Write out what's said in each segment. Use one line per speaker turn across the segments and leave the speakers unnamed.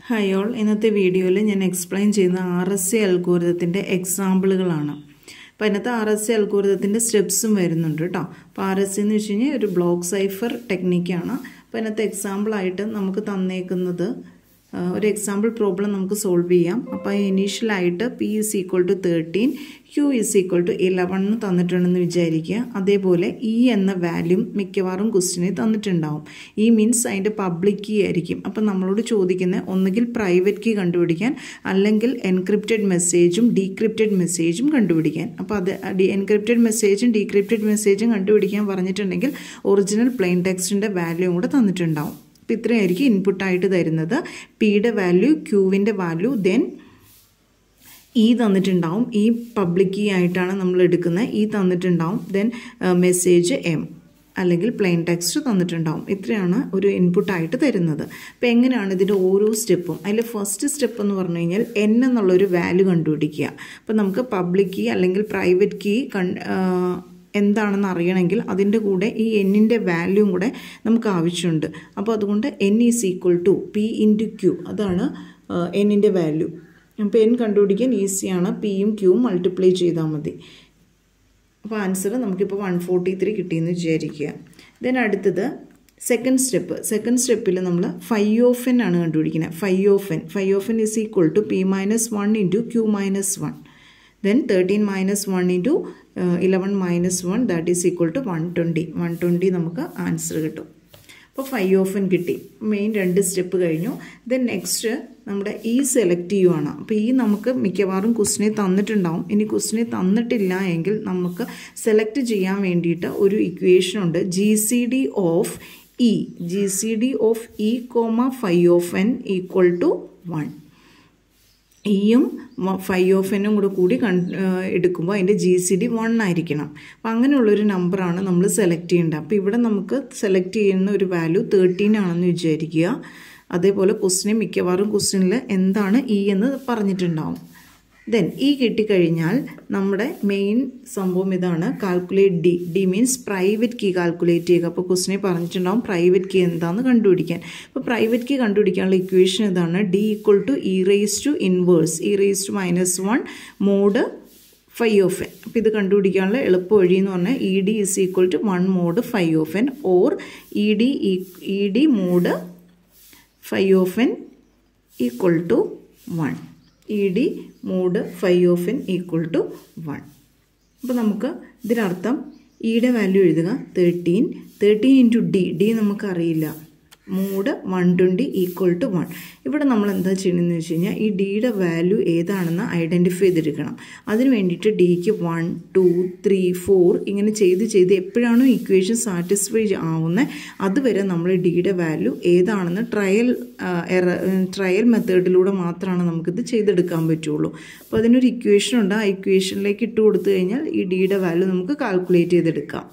hi all ഇന്നത്തെ വീഡിയോയിൽ ഞാൻ എക്സ്പ്ലെയിൻ ചെയ്യുന്ന ആർ എസ് സി അൽഗോരിതത്തിൻ്റെ എക്സാമ്പിളുകളാണ് അപ്പോൾ അതിനകത്ത് ആർ എസ് സി അൽഗോരിതത്തിൻ്റെ സ്റ്റെപ്സും വരുന്നുണ്ട് കേട്ടോ അപ്പോൾ ആർ എസ് സി എന്ന് വെച്ച് കഴിഞ്ഞാൽ ഒരു ബ്ലോക്ക് സൈഫർ ടെക്നിക്കാണ് അപ്പോൾ അതിനകത്ത് എക്സാമ്പിളായിട്ട് നമുക്ക് തന്നേക്കുന്നത് ആ, ഒരു എക്സാമ്പിൾ പ്രോബ്ലം നമുക്ക് സോൾവ് ചെയ്യാം അപ്പോൾ ഇനീഷ്യലായിട്ട് P is equal to thirteen Q is equal to eleven എന്ന് തന്നിട്ടുണ്ടെന്ന് വിചാരിക്കുക അതേപോലെ ഇ എന്ന വാല്യൂം മിക്കവാറും ക്വസ്റ്റിന് തന്നിട്ടുണ്ടാവും ഈ മീൻസ് അതിൻ്റെ പബ്ലിക് കീ ആയിരിക്കും അപ്പം നമ്മളോട് ചോദിക്കുന്നത് ഒന്നുകിൽ പ്രൈവറ്റ് കീ കണ്ടുപിടിക്കാൻ അല്ലെങ്കിൽ എൻക്രിപ്റ്റഡ് മെസ്സേജും ഡീക്രിപ്റ്റഡ് മെസ്സേജും കണ്ടുപിടിക്കാൻ അപ്പോൾ അത് എൻക്രിപ്റ്റഡ് മെസ്സേജും ഡീക്രിപ്റ്റഡ് മെസ്സേജും കണ്ടുപിടിക്കാൻ പറഞ്ഞിട്ടുണ്ടെങ്കിൽ ഒറിജിനൽ പ്ലെയിൻ ടെക്സ്റ്റിൻ്റെ വാല്യൂം കൂടെ തന്നിട്ടുണ്ടാവും അപ്പോൾ ഇത്രയായിരിക്കും ഇൻപുട്ടായിട്ട് തരുന്നത് പിയുടെ വാല്യൂ ക്യൂവിൻ്റെ വാല്യൂ ദെൻ ഇ തന്നിട്ടുണ്ടാവും ഈ പബ്ലിക് കീ ആയിട്ടാണ് നമ്മൾ എടുക്കുന്നത് ഇ തന്നിട്ടുണ്ടാവും ദെൻ മെസ്സേജ് എം അല്ലെങ്കിൽ പ്ലെയിൻ ടെക്സ്റ്റ് തന്നിട്ടുണ്ടാവും ഇത്രയാണ് ഒരു ഇൻപുട്ടായിട്ട് തരുന്നത് അപ്പോൾ എങ്ങനെയാണ് ഇതിൻ്റെ ഓരോ സ്റ്റെപ്പും അതിൽ ഫസ്റ്റ് സ്റ്റെപ്പ് എന്ന് പറഞ്ഞു കഴിഞ്ഞാൽ എൻ എന്നുള്ളൊരു വാല്യൂ കണ്ടുപിടിക്കുക അപ്പോൾ നമുക്ക് പബ്ലിക് കീ അല്ലെങ്കിൽ പ്രൈവറ്റ് കീ കൺ എന്താണെന്ന് അറിയണമെങ്കിൽ അതിൻ്റെ കൂടെ ഈ എന്നിൻ്റെ വാല്യൂം കൂടെ നമുക്ക് ആവശ്യമുണ്ട് അപ്പോൾ അതുകൊണ്ട് N is equal to P into Q അതാണ് എന്നിൻ്റെ വാല്യൂ അപ്പോൾ എൻ കണ്ടുപിടിക്കാൻ ഈസിയാണ് പിയും ക്യൂവും മൾട്ടിപ്ലൈ ചെയ്താൽ മതി അപ്പോൾ ആൻസർ നമുക്കിപ്പോൾ വൺ ഫോർട്ടി ത്രീ കിട്ടിയെന്ന് വിചാരിക്കുക ദെൻ അടുത്തത് സെക്കൻഡ് സ്റ്റെപ്പ് സെക്കൻഡ് സ്റ്റെപ്പിൽ നമ്മൾ ഫൈവ് ഓഫ് എൻ ആണ് കണ്ടുപിടിക്കുന്നത് phi of N phi of N is equal to P minus one into Q minus one then thirteen minus one into eleven minus one that is equal to one twenty one twenty നമുക്ക് answer കിട്ടും അപ്പോൾ phi of N കിട്ടി main രണ്ട് step കഴിഞ്ഞു then next നമ്മുടെ ഈ select ചെയ്യുവാണ് അപ്പോൾ ഈ നമുക്ക് മിക്കവാറും ക്വസ്റ്റിനെ തന്നിട്ടുണ്ടാവും ഇനി ക്വസ്റ്റിനെ തന്നിട്ടില്ല എങ്കിൽ നമുക്ക് സെലക്ട് ചെയ്യാൻ വേണ്ടിയിട്ട് ഒരു ഇക്വേഷൻ ഉണ്ട് G C D of E G C D of E comma phi of N equal to one ഇയും ഫൈവ് ഓഫ് എന്നും കൂടെ കൂടി കൺ എടുക്കുമ്പോൾ അതിൻ്റെ ജി സി ഡി വൺ ആയിരിക്കണം അപ്പം അങ്ങനെയുള്ളൊരു നമ്പറാണ് നമ്മൾ സെലക്ട് ചെയ്യേണ്ടത് അപ്പോൾ ഇവിടെ നമുക്ക് സെലക്ട് ചെയ്യുന്ന ഒരു വാല്യൂ തേർട്ടീൻ ആണെന്ന് വിചാരിക്കുക അതേപോലെ ക്വസ്റ്റിനെ മിക്കവാറും ക്വസ്റ്റിനിൽ എന്താണ് ഇ എന്ന് പറഞ്ഞിട്ടുണ്ടാവും ദെൻ ഈ കിട്ടിക്കഴിഞ്ഞാൽ നമ്മുടെ മെയിൻ സംഭവം ഇതാണ് calculate D D means private key calculate ചെയ്യുക അപ്പോൾ ക്വസ്റ്റിനെ പറഞ്ഞിട്ടുണ്ടാവും പ്രൈവറ്റ് കീ എന്താണെന്ന് കണ്ടുപിടിക്കാൻ അപ്പോൾ പ്രൈവറ്റ് കീ കണ്ടുപിടിക്കാനുള്ള ഇക്വേഷൻ ഇതാണ് D equal to E raise to inverse E raise to minus one mod phi of N അപ്പോൾ ഇത് കണ്ടുപിടിക്കാനുള്ള എളുപ്പ വഴി എന്ന് പറഞ്ഞാൽ E D is equal to one mod phi of N or E D E D mod phi of N equal to one E D mod phi of N equal to one അപ്പോൾ നമുക്ക് ഇതിനർത്ഥം ഇയുടെ value എഴുതുക thirteen thirteen into D D നമുക്കറിയില്ല mod one twenty equal to one ഇവിടെ നമ്മൾ എന്താ ചെയ്യണമെന്ന് വെച്ച് കഴിഞ്ഞാൽ ഈ ഡിയുടെ വാല്യൂ ഏതാണെന്ന് ഐഡൻറ്റിഫൈ ചെയ്തെടുക്കണം അതിന് വേണ്ടിയിട്ട് ഡിക്ക് വൺ ടു ത്രീ ഫോർ ഇങ്ങനെ ചെയ്ത് ചെയ്ത് എപ്പോഴാണോ ഇക്വേഷൻ സാറ്റിസ്ഫൈ ആവുന്നത് അതുവരെ നമ്മൾ ഡിയുടെ വാല്യൂ ഏതാണെന്ന് ട്രയൽ എറ ട്രയൽ മെത്തേഡിലൂടെ മാത്രമാണ് നമുക്കിത് ചെയ്തെടുക്കാൻ പറ്റുള്ളൂ അപ്പോൾ അതിനൊരു ഇക്വേഷൻ ഉണ്ട് ആ ഇക്വേഷനിലേക്ക് ഇട്ട് കൊടുത്തു കഴിഞ്ഞാൽ ഈ ഡിയുടെ വാല്യൂ നമുക്ക് കാൽക്കുലേറ്റ് ചെയ്തെടുക്കാം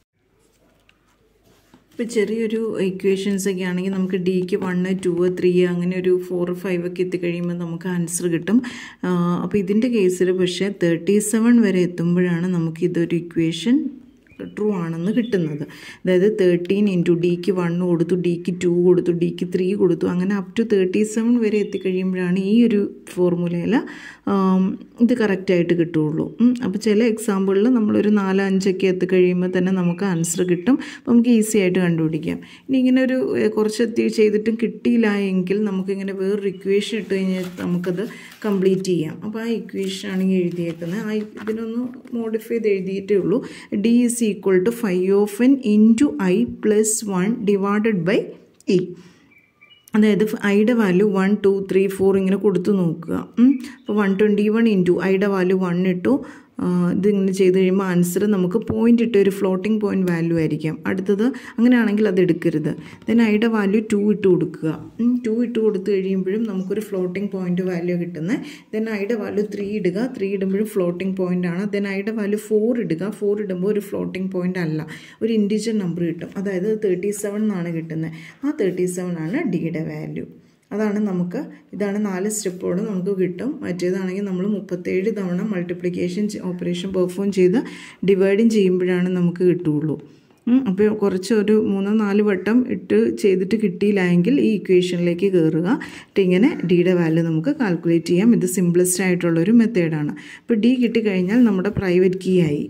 ഇപ്പോൾ ചെറിയൊരു ഇക്വേഷൻസ് ഒക്കെ ആണെങ്കിൽ നമുക്ക് ഡിക്ക് വണ്ണ് ടു ത്രീ അങ്ങനെ ഒരു ഫോർ ഫൈവ് ഒക്കെ എത്തിക്കഴിയുമ്പോൾ നമുക്ക് ആൻസർ കിട്ടും അപ്പോൾ ഇതിൻ്റെ കേസിൽ പക്ഷേ തേർട്ടി സെവൻ വരെ എത്തുമ്പോഴാണ് നമുക്ക് ഇതൊരു ഇക്വേഷൻ ട്രൂ ആണെന്ന് കിട്ടുന്നത് അതായത് തേർട്ടീൻ ഇൻറ്റു ഡിക്ക് വൺ കൊടുത്തു ഡിക്ക് ടു കൊടുത്തു ഡിക്ക് ത്രീ കൊടുത്തു അങ്ങനെ അപ് ടു തേർട്ടി സെവൻ വരെ എത്തിക്കഴിയുമ്പോഴാണ് ഈ ഒരു ഫോർമുലയിൽ ഇത് കറക്റ്റായിട്ട് കിട്ടുകയുള്ളൂ അപ്പോൾ ചില എക്സാമ്പിളിൽ നമ്മളൊരു നാല് അഞ്ചൊക്കെ എത്തിക്കഴിയുമ്പോൾ തന്നെ നമുക്ക് ആൻസർ കിട്ടും അപ്പോൾ നമുക്ക് ഈസി ആയിട്ട് കണ്ടുപിടിക്കാം ഇനി ഇങ്ങനെ ഒരു കുറച്ച് എത്തി ചെയ്തിട്ടും കിട്ടിയില്ല എങ്കിൽ നമുക്കിങ്ങനെ വേറൊരു ഇക്വേഷൻ ഇട്ട് കഴിഞ്ഞാൽ നമുക്കത് കംപ്ലീറ്റ് ചെയ്യാം അപ്പോൾ ആ ഇക്വേഷൻ ആണെങ്കിൽ എഴുതിയേക്കുന്നത് ആ ഇതിനൊന്ന് മോഡിഫൈ ചെയ്ത് എഴുതിയിട്ടേ ഉള്ളൂ D is equal to phi of N into I plus one divided by E അതായത് ഐയുടെ value one two three four ഇങ്ങനെ കൊടുത്തു നോക്കുക അപ്പോൾ വൺ ട്വൻറ്റി വൺ ഇൻറ്റു ഐയുടെ വാല്യൂ വൺ ഇട്ടു ഇതിങ്ങനെ ചെയ്ത് കഴിയുമ്പോൾ ആൻസർ നമുക്ക് പോയിൻ്റ് ഇട്ട് ഒരു ഫ്ലോട്ടിംഗ് പോയിൻ്റ് വാല്യൂ ആയിരിക്കാം അടുത്തത് അങ്ങനെയാണെങ്കിൽ അത് എടുക്കരുത് ദെൻ ഐയുടെ വാല്യൂ ടു ഇട്ട് കൊടുക്കുക ടു ഇട്ട് കൊടുത്തു കഴിയുമ്പോഴും നമുക്കൊരു ഫ്ലോട്ടിംഗ് പോയിൻ്റ് വാല്യൂ കിട്ടുന്നത് ദെൻ ഐയുടെ വാല്യൂ ത്രീ ഇടുക ത്രീ ഇടുമ്പോഴും ഫ്ലോട്ടിംഗ് പോയിൻ്റ് ആണ് ദെൻ ഐയുടെ വാല്യൂ ഫോർ ഇടുക ഫോർ ഇടുമ്പോൾ ഒരു ഫ്ലോട്ടിംഗ് പോയിൻ്റ് അല്ല ഒരു ഇൻഡിജർ നമ്പർ കിട്ടും അതായത് തേർട്ടി സെവൻ എന്നാണ് കിട്ടുന്നത് ആ തേർട്ടി സെവൻ ആണ് ഡിയുടെ വാല്യൂ അതാണ് നമുക്ക് ഇതാണ് നാല് സ്റ്റെപ്പോട് നമുക്ക് കിട്ടും മറ്റേതാണെങ്കിൽ നമ്മൾ മുപ്പത്തേഴ് തവണ മൾട്ടിപ്ലിക്കേഷൻ ഓപ്പറേഷൻ പെർഫോം ചെയ്ത് ഡിവൈഡിങ് ചെയ്യുമ്പോഴാണ് നമുക്ക് കിട്ടുകയുള്ളൂ അപ്പോൾ കുറച്ച് ഒരു മൂന്നോ നാല് വട്ടം ഇട്ട് ചെയ്തിട്ട് കിട്ടിയില്ല എങ്കിൽ ഈ ഇക്വേഷനിലേക്ക് കയറുക എന്നിട്ട് ഇങ്ങനെ ഡിയുടെ വാല്യൂ നമുക്ക് കാൽക്കുലേറ്റ് ചെയ്യാം ഇത് സിംപ്ലസ്റ്റ് ആയിട്ടുള്ളൊരു മെത്തേഡാണ് അപ്പോൾ ഡി കിട്ടിക്കഴിഞ്ഞാൽ നമ്മുടെ പ്രൈവറ്റ് കീ ആയി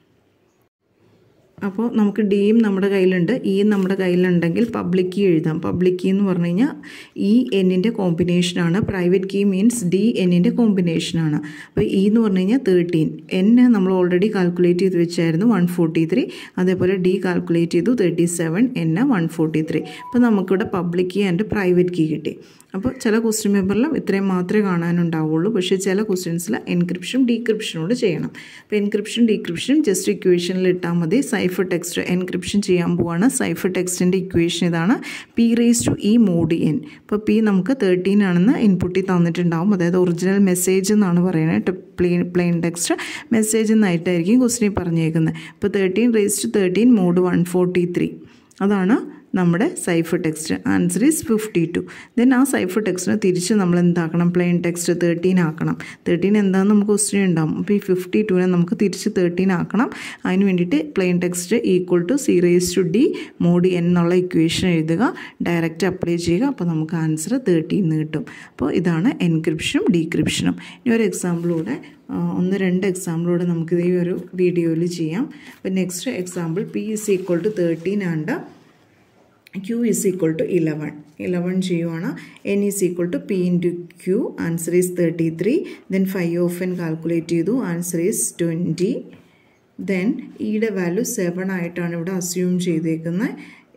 അപ്പോൾ നമുക്ക് ഡിയും നമ്മുടെ കയ്യിലുണ്ട് ഇയും നമ്മുടെ കയ്യിലുണ്ടെങ്കിൽ പബ്ലിക് കീ എഴുതാം പബ്ലിക് കീ എന്ന് പറഞ്ഞു കഴിഞ്ഞാൽ ഇ എന്നിൻ്റെ കോമ്പിനേഷനാണ് പ്രൈവറ്റ് കീ മീൻസ് ഡി എന്നിൻ്റെ കോമ്പിനേഷനാണ് അപ്പോൾ ഇ എന്ന് പറഞ്ഞു കഴിഞ്ഞാൽ തേർട്ടീൻ എൻ നമ്മൾ ഓൾറെഡി കാൽക്കുലേറ്റ് ചെയ്ത് വെച്ചായിരുന്നു വൺ ഫോർട്ടി ത്രീ അതേപോലെ ഡി കാൽക്കുലേറ്റ് ചെയ്തു thirty seven N one forty three അപ്പോൾ നമുക്കിവിടെ public key and private key കിട്ടി അപ്പോൾ ചില ക്വസ്റ്റ്യൻ പേപ്പറിലും ഇത്രയും മാത്രമേ കാണാനുണ്ടാവുള്ളൂ പക്ഷേ ചില ക്വസ്റ്റ്യൻസിൽ എൻക്രിപ്ഷൻ ഡീക്രിപ്ഷനോട് ചെയ്യണം അപ്പോൾ എൻക്രിപ്ഷൻ ഡീക്രിപ്ഷൻ ജസ്റ്റ് ഇക്വേഷനിൽ ഇട്ടാൽ മതി സൈഫർ ടെക്സ്റ്റ് എൻക്രിപ്ഷൻ ചെയ്യാൻ പോവാണ് സൈഫർ ടെക്സ്റ്റിൻ്റെ ഇക്വേഷൻ ഇതാണ് P raise to E mod N ഇപ്പോൾ പി നമുക്ക് തേർട്ടീൻ ആണെന്ന് ഇൻപുട്ടിൽ തന്നിട്ടുണ്ടാവും അതായത് ഒറിജിനൽ മെസ്സേജ് എന്നാണ് പറയുന്നത് പ്ലെയിൻ പ്ലെയിൻ ടെക്സ്റ്റ് മെസ്സേജ് എന്നായിട്ടായിരിക്കും ക്വസ്റ്റിനിൽ പറഞ്ഞേക്കുന്നത് ഇപ്പോൾ thirteen raise to thirteen mod one forty three അതാണ് നമ്മുടെ cipher text answer is fifty two then ആ സൈഫർ ടെക്സ്റ്റിനെ തിരിച്ച് നമ്മൾ എന്താക്കണം പ്ലെയിൻ ടെക്സ്റ്റ് തേർട്ടീൻ ആക്കണം തേർട്ടീൻ എന്താണെന്ന് നമുക്ക് ക്വസ്റ്റ്യൻ ഉണ്ടാവും അപ്പോൾ ഈ ഫിഫ്റ്റി ടുവിനെ നമുക്ക് തിരിച്ച് തേർട്ടീൻ ആക്കണം അതിന് വേണ്ടിയിട്ട് plain text equal to C raise to D mod N എന്നുള്ള ഇക്വേഷൻ എഴുതുക ഡയറക്റ്റ് അപ്ലൈ ചെയ്യുക അപ്പോൾ നമുക്ക് ആൻസർ തേർട്ടീൻ എന്ന് കിട്ടും അപ്പോൾ ഇതാണ് എൻക്രിപ്ഷനും ഡീക്രിപ്ഷനും ഇനി ഒരു എക്സാമ്പിളൂടെ ഒന്ന് രണ്ട് എക്സാമ്പിളൂടെ നമുക്കിത് ഈ ഒരു വീഡിയോയിൽ ചെയ്യാം അപ്പോൾ next example P is equal to thirteen and Q is equal to eleven eleven ചെയ്യുവാണ് N is equal to P into Q answer is thirty three then phi of N calculate ചെയ്തു ആൻസർ ഈസ് ട്വൻറ്റി ദെൻ ഇയുടെ value seven ആയിട്ടാണ് ഇവിടെ assume ചെയ്തേക്കുന്നത്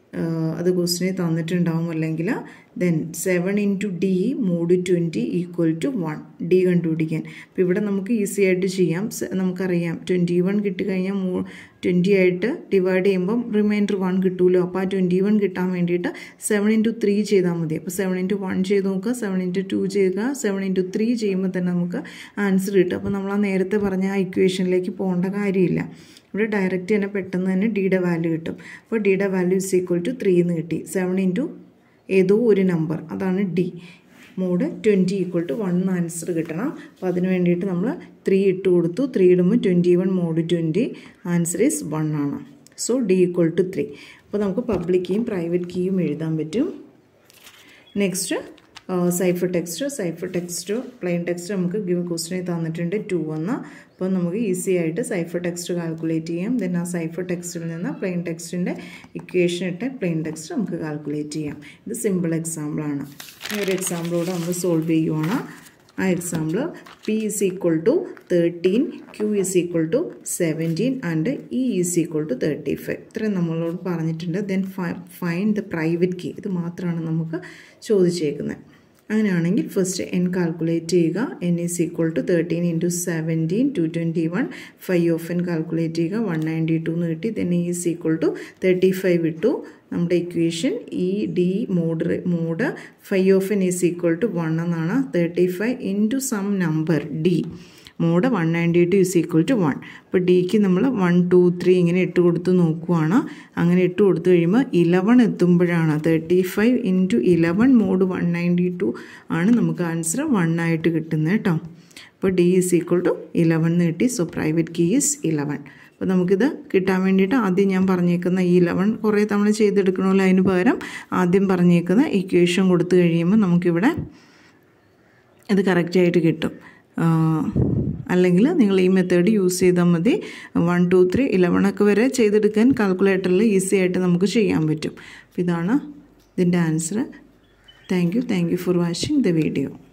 അത് ക്വസ്റ്റിനെ തന്നിട്ടുണ്ടാവും അല്ലെങ്കിൽ then seven into D mod twenty equal to one D കണ്ടുപിടിക്കാൻ അപ്പോൾ ഇവിടെ നമുക്ക് ഈസി ആയിട്ട് ചെയ്യാം നമുക്കറിയാം ട്വൻറ്റി വൺ കിട്ടിക്കഴിഞ്ഞാൽ മൂ ട്വൻറ്റി ആയിട്ട് ഡിവൈഡ് ചെയ്യുമ്പം റിമൈൻഡർ വൺ കിട്ടുമല്ലോ അപ്പോൾ ആ ട്വൻറ്റി വൺ കിട്ടാൻ വേണ്ടിയിട്ട് സെവൻ ഇൻറ്റു ത്രീ ചെയ്താൽ മതി അപ്പോൾ സെവൻ ഇൻറ്റു വൺ ചെയ്ത് നോക്കുക സെവൻ ഇൻറ്റു ടു ചെയ്യുക സെവൻ ഇൻറ്റു ത്രീ ചെയ്യുമ്പോൾ തന്നെ നമുക്ക് ആൻസർ കിട്ടും അപ്പോൾ നമ്മൾ ആ നേരത്തെ പറഞ്ഞ ആ ഇക്വേഷനിലേക്ക് പോകേണ്ട കാര്യമില്ല ഇവിടെ ഡയറക്റ്റ് തന്നെ പെട്ടെന്ന് തന്നെ ഡിയുടെ വാല്യൂ കിട്ടും അപ്പോൾ ഡിയുടെ value is equal to three എന്ന് കിട്ടി സെവൻ ഇൻറ്റു ഏതോ ഒരു നമ്പർ അതാണ് D mod twenty equal to one answer കിട്ടണം അപ്പോൾ അതിന് വേണ്ടിയിട്ട് നമ്മൾ ത്രീ ഇട്ട് കൊടുത്തു ത്രീ ഇടുമ്പോൾ twenty one mod twenty answer is one ആണ് so D equal to three അപ്പോൾ നമുക്ക് പബ്ലിക് കീയും പ്രൈവറ്റ് കീയും എഴുതാൻ പറ്റും next cipher text cipher text plain text നമുക്ക് ഗിവ് ക്വസ്റ്റിനെ തന്നിട്ടുണ്ട് ടു എന്ന് അപ്പോൾ നമുക്ക് ഈസി ആയിട്ട് സൈഫർ ടെക്സ്റ്റ് കാൽക്കുലേറ്റ് ചെയ്യാം ദെൻ ആ സൈഫർ ടെക്സ്റ്റിൽ നിന്ന് പ്ലെയിൻ ടെക്സ്റ്റിൻ്റെ ഇക്വേഷൻ ഇട്ട് പ്ലെയിൻ ടെക്സ്റ്റ് നമുക്ക് കാൽക്കുലേറ്റ് ചെയ്യാം ഇത് സിമ്പിൾ എക്സാമ്പിളാണ് ഈ ഒരു എക്സാമ്പിളോട് നമ്മൾ സോൾവ് ചെയ്യുവാണ് ആ example P is equal to thirteen Q is equal to seventeen and E is equal to thirty five ഇത്രയും നമ്മളോട് പറഞ്ഞിട്ടുണ്ട് then find the private key ഇത് മാത്രമാണ് നമുക്ക് ചോദിച്ചേക്കുന്നത് അങ്ങനെയാണെങ്കിൽ ഫസ്റ്റ് എൻ കാൽക്കുലേറ്റ് ചെയ്യുക N is equal to thirteen into seventeen two twenty one phi of N calculate ചെയ്യുക വൺ നയൻറ്റി ടു എന്ന് കിട്ടി then is equal to thirty five ഇട്ടു നമ്മുടെ equation E D mode mod phi of N is equal to one എന്നാണ് thirty five into some number D mod one ninety two is equal to one അപ്പോൾ ഡിക്ക് നമ്മൾ one two three ഇങ്ങനെ ഇട്ട് കൊടുത്ത് നോക്കുവാണ് അങ്ങനെ ഇട്ട് കൊടുത്തു കഴിയുമ്പോൾ ഇലവൺ എത്തുമ്പോഴാണ് thirty five into eleven mod one ninety two ആണ് നമുക്ക് ആൻസർ വൺ ആയിട്ട് കിട്ടുന്നത് കേട്ടോ അപ്പോൾ D is equal to eleven എന്ന് കിട്ടി so private key is eleven അപ്പോൾ നമുക്കിത് കിട്ടാൻ വേണ്ടിയിട്ട് ആദ്യം ഞാൻ പറഞ്ഞേക്കുന്ന ഈ ഇലവൻ കുറേ തവണ ചെയ്തെടുക്കണമല്ലോ അതിന് പകരം ആദ്യം പറഞ്ഞേക്കുന്ന ഇക്വേഷൻ കൊടുത്തു കഴിയുമ്പോൾ നമുക്കിവിടെ ഇത് കറക്റ്റായിട്ട് കിട്ടും അല്ലെങ്കിൽ നിങ്ങൾ ഈ മെത്തേഡ് യൂസ് ചെയ്താൽ മതി വൺ ടു ത്രീ ഇലവണൊക്കെ വരെ ചെയ്തെടുക്കാൻ കാൽക്കുലേറ്ററിൽ ഈസി ആയിട്ട് നമുക്ക് ചെയ്യാൻ പറ്റും അപ്പോൾ ഇതാണ് ഇതിൻ്റെ answer thank you thank you for watching the video